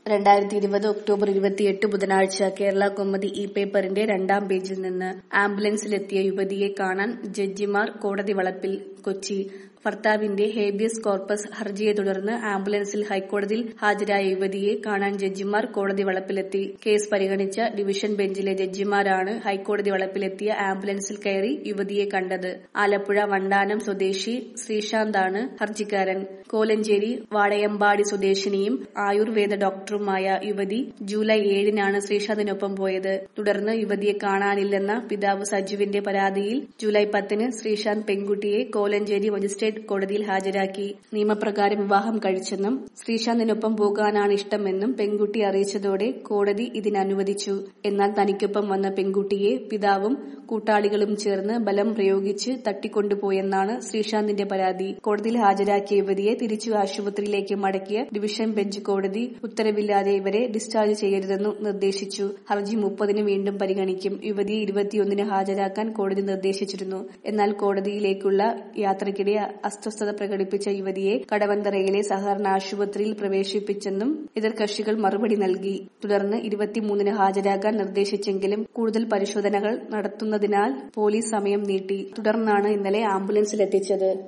രണ്ടായിരത്തി ഇരുപത് ഒക്ടോബർ ഇരുപത്തിയെട്ട് ബുധനാഴ്ച കേരള കൗമുദി ഇ പേപ്പറിന്റെ രണ്ടാം പേജിൽ നിന്ന് ആംബുലൻസിലെത്തിയ യുവതിയെ കാണാൻ ജഡ്ജിമാർ കോടതി വളപ്പിൽ കൊച്ചി ഭർത്താവിന്റെ ഹേബിയസ് കോർപ്പസ് ഹർജിയെ തുടർന്ന് ആംബുലൻസിൽ ഹൈക്കോടതിയിൽ ഹാജരായ യുവതിയെ കാണാൻ ജഡ്ജിമാർ കോടതി വളപ്പിലെത്തി കേസ് പരിഗണിച്ച ഡിവിഷൻ ബെഞ്ചിലെ ജഡ്ജിമാരാണ് ഹൈക്കോടതി വളപ്പിലെത്തിയ ആംബുലൻസിൽ കയറി യുവതിയെ കണ്ടത് ആലപ്പുഴ വണ്ടാനം സ്വദേശി ശ്രീശാന്താണ് ഹർജിക്കാരൻ കോലഞ്ചേരി വാടയമ്പാടി സ്വദേശിനിയും ആയുർവേദ ഡോക്ടറുമായ യുവതി ജൂലൈ ഏഴിനാണ് ശ്രീശാന്തിനൊപ്പം പോയത് തുടർന്ന് യുവതിയെ കാണാനില്ലെന്ന പിതാവ് സജുവിന്റെ പരാതിയിൽ ജൂലൈ പത്തിന് ശ്രീശാന്ത് പെൺകുട്ടിയെ കോലഞ്ചേരി മജിസ്ട്രേറ്റ് കോടതിയിൽ ഹാജരാക്കി നിയമപ്രകാരം വിവാഹം കഴിച്ചെന്നും ശ്രീശാന്തിനൊപ്പം പോകാനാണ് ഇഷ്ടമെന്നും പെൺകുട്ടി അറിയിച്ചതോടെ കോടതി ഇതിനനുവദിച്ചു എന്നാൽ തനിക്കൊപ്പം വന്ന പെൺകുട്ടിയെ പിതാവും കൂട്ടാളികളും ചേർന്ന് ബലം പ്രയോഗിച്ച് തട്ടിക്കൊണ്ടുപോയെന്നാണ് ശ്രീശാന്തിന്റെ പരാതി കോടതിയിൽ ഹാജരാക്കിയ യുവതിയെ തിരിച്ചു ആശുപത്രിയിലേക്ക് മടക്കിയ ഡിവിഷൻ ബെഞ്ച് കോടതി ഉത്തരവില്ലാതെ ഇവരെ ഡിസ്ചാർജ് ചെയ്യരുതെന്നു നിർദ്ദേശിച്ചു ഹർജി മുപ്പതിന് വീണ്ടും പരിഗണിക്കും യുവതിയെ ഇരുപത്തിയൊന്നിന് ഹാജരാക്കാൻ കോടതി നിർദ്ദേശിച്ചിരുന്നു എന്നാൽ കോടതിയിലേക്കുള്ള യാത്രയ്ക്കിടെ അസ്വസ്ഥത പ്രകടിപ്പിച്ച യുവതിയെ കടവന്തറയിലെ സഹകരണ ആശുപത്രിയിൽ പ്രവേശിപ്പിച്ചെന്നും എതിർകക്ഷികൾ മറുപടി നൽകി തുടർന്ന് ഇരുപത്തിമൂന്നിന് ഹാജരാകാൻ നിർദ്ദേശിച്ചെങ്കിലും കൂടുതൽ പരിശോധനകൾ നടത്തുന്നതിനാൽ പോലീസ് സമയം നീട്ടി തുടർന്നാണ് ഇന്നലെ ആംബുലൻസിലെത്തിച്ചത്